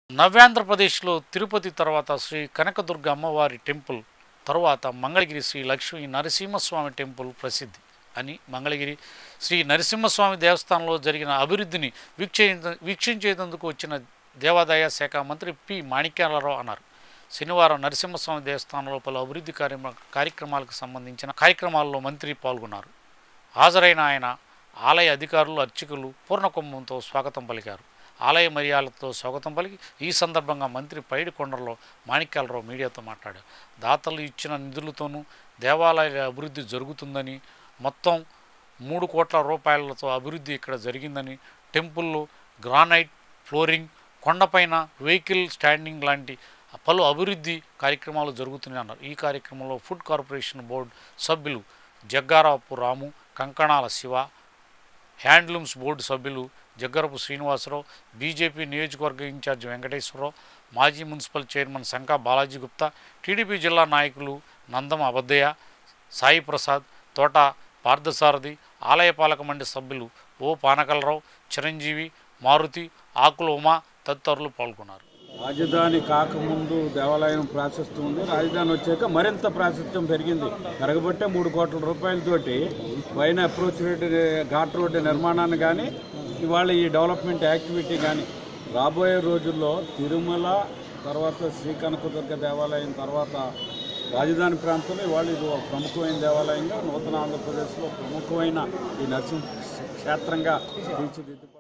నవ్యాంధ్రప్రదేశ్లో తిరుపతి తర్వాత శ్రీ కనకదుర్గ అమ్మవారి టెంపుల్ తరువాత మంగళగిరి శ్రీ లక్ష్మీ నరసింహస్వామి టెంపుల్ ప్రసిద్ధి అని మంగళగిరి శ్రీ నరసింహస్వామి దేవస్థానంలో జరిగిన అభివృద్ధిని వీక్షించ వీక్షించేందుకు వచ్చిన దేవాదాయ శాఖ మంత్రి పి మాణిక్యాలరావు అన్నారు శనివారం నరసింహస్వామి దేవస్థానంలో పలు అభివృద్ధి కార్యక్రమ కార్యక్రమాలకు సంబంధించిన కార్యక్రమాల్లో మంత్రి పాల్గొన్నారు హాజరైన ఆయన ఆలయ అధికారులు అర్చకులు పూర్ణకుంభంతో స్వాగతం పలికారు ఆలయ మర్యాదలతో స్వాగతం పలికి ఈ సందర్భంగా మంత్రి పైడి కొండలో మాణిక్యాలరావు మీడియాతో మాట్లాడారు దాతలు ఇచ్చిన నిధులతోనూ దేవాలయాల అభివృద్ధి జరుగుతుందని మొత్తం మూడు కోట్ల రూపాయలతో అభివృద్ధి ఇక్కడ జరిగిందని టెంపుల్లో గ్రానైట్ ఫ్లోరింగ్ కొండపైన వెహికల్ స్టాండింగ్ లాంటి పలు అభివృద్ధి కార్యక్రమాలు జరుగుతున్నాయి అన్నారు ఈ కార్యక్రమంలో ఫుడ్ కార్పొరేషన్ బోర్డు సభ్యులు జగ్గారాపు రాము కంకణాల శివ హ్యాండ్లూమ్స్ బోర్డు సభ్యులు జగ్గరపు శ్రీనివాసరావు బీజేపీ నియోజకవర్గ ఇన్ఛార్జి వెంకటేశ్వరరావు మాజీ municipal chairman Shanka Balaji Gupta TDP జిల్లా నాయకులు నందం అబద్దయ్య సాయి ప్రసాద్ తోట పార్థసారథి ఆలయ పాలక మండలి సభ్యులు ఓ పానకలరావు చిరంజీవి మారుతి ఆకుల ఉమా తదితరులు పాల్గొన్నారు రాజధాని కాకముందు దేవాలయం ప్రాశస్త్యం ఉంది రాజధాని వచ్చాక మరింత ప్రాశస్త్యం పెరిగింది పెరగబట్టే మూడు కోట్ల రూపాయలతోటి పైన అప్రోచ్ రోడ్డు ఘాట్ రోడ్డు నిర్మాణాన్ని కానీ ఇవాళ ఈ డెవలప్మెంట్ యాక్టివిటీ కానీ రాబోయే రోజుల్లో తిరుమల తర్వాత శ్రీకనకదుర్గ దేవాలయం తర్వాత రాజధాని ప్రాంతంలో ఇవాళ ఇది ఒక ప్రముఖమైన దేవాలయంగా నూతన ఆంధ్రప్రదేశ్లో ప్రముఖమైన ఈ నరసింహ క్షేత్రంగా తీర్చిదిద్దుపడుతుంది